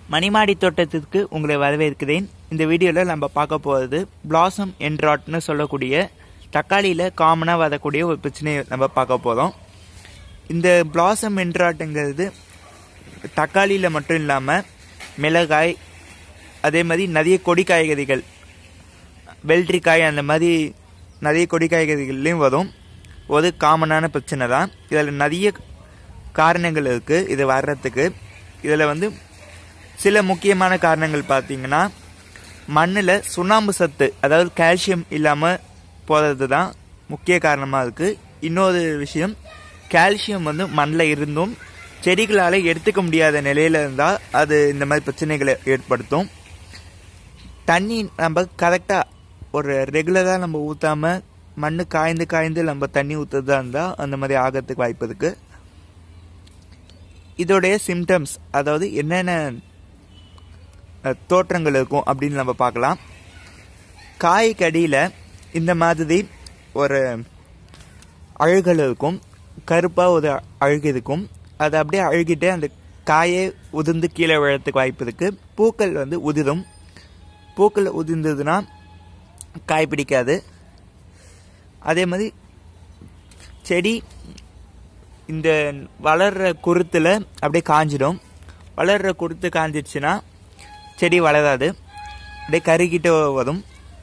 மணிமாடி தோட்டத்திற்கு உங்களை வரவேற்கிறேன் இந்த வீடியோவில் நம்ம பார்க்க போகிறது பிளாசம் என்ட்ராட்னு சொல்லக்கூடிய தக்காளியில் காமனாக வரக்கூடிய ஒரு பிரச்சனையை நம்ம பார்க்க போகிறோம் இந்த பிளாசம் என்ட்ராட்டுங்கிறது தக்காளியில் மட்டும் இல்லாமல் மிளகாய் அதே மாதிரி நிறைய கொடி காய்கறிகள் வெள்ளரிக்காய் அந்த மாதிரி நிறைய கொடி காய்கறிகள்லையும் வரும் ஒரு காமனான பிரச்சனை தான் இதில் நிறைய காரணங்கள் இருக்குது இது வர்றதுக்கு இதில் வந்து சில முக்கியமான காரணங்கள் பார்த்தீங்கன்னா மண்ணில் சுண்ணாம்பு சத்து அதாவது கால்சியம் இல்லாமல் போகிறது தான் முக்கிய காரணமாக இருக்குது இன்னொரு விஷயம் கால்சியம் வந்து மண்ணில் இருந்தும் செடிகளால் எடுத்துக்க முடியாத நிலையில் இருந்தால் அது இந்த மாதிரி பிரச்சனைகளை ஏற்படுத்தும் தண்ணி நம்ம கரெக்டாக ஒரு ரெகுலராக நம்ம ஊற்றாம மண் காய்ந்து காய்ந்து நம்ம தண்ணி ஊற்றுறதா இருந்தால் அந்த மாதிரி ஆகிறதுக்கு வாய்ப்பு இருக்குது இதோடைய சிம்டம்ஸ் அதாவது என்னென்ன அஹ், தோற்றங்கள் இருக்கும் அப்படின்னு நம்ம பார்க்கலாம் காய்க்கு அடியில் இந்த மாதிரி ஒரு அழுகல் இருக்கும் கருப்பாக ஒரு அழுகு இருக்கும் அது அப்படியே அழுகிட்டு அந்த காயே உதிர்ந்து கீழே விழறதுக்கு வாய்ப்பு இருக்குது பூக்கள் வந்து உதிரும் பூக்கள் உதிர்ந்ததுன்னா காய் பிடிக்காது அதே மாதிரி செடி இந்த வளர்ற குருத்தில் அப்படியே காஞ்சிடும் வளர்ற குருத்து காஞ்சிடுச்சுன்னா செடி வளராது அப்படியே கருகிட்டு வரும்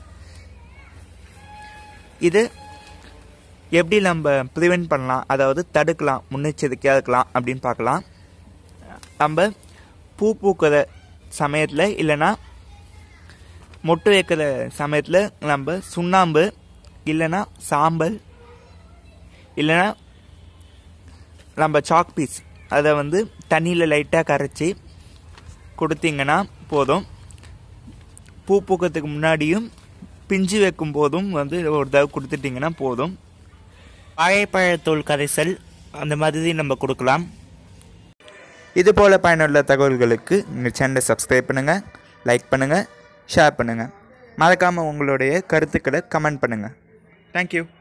இது எப்படி நம்ம ப்ரிவென்ட் பண்ணலாம் அதாவது தடுக்கலாம் முன்னெச்சரிக்கையாக இருக்கலாம் அப்படின்னு பார்க்கலாம் நம்ம பூ பூக்கிற சமயத்தில் இல்லைன்னா மொட்டு வைக்கிற சமயத்தில் நம்ம சுண்ணாம்பு இல்லைன்னா சாம்பல் இல்லைன்னா நம்ம சாக் பீஸ் அதை வந்து தண்ணியில் லைட்டாக கரைச்சி கொடுத்தீங்கன்னா போதும் பூ பூக்கிறதுக்கு முன்னாடியும் பிஞ்சு வைக்கும் போதும் வந்து ஒரு தடவை கொடுத்துட்டிங்கன்னா போதும் வாழைப்பழத்தோல் கரைசல் அந்த மாதிரி நம்ம கொடுக்கலாம் இது போல் பயனுள்ள தகவல்களுக்கு எங்கள் சேனலை சப்ஸ்கிரைப் பண்ணுங்கள் லைக் பண்ணுங்கள் ஷேர் பண்ணுங்கள் மறக்காமல் உங்களுடைய கருத்துக்களை கமெண்ட் பண்ணுங்கள் தேங்க்யூ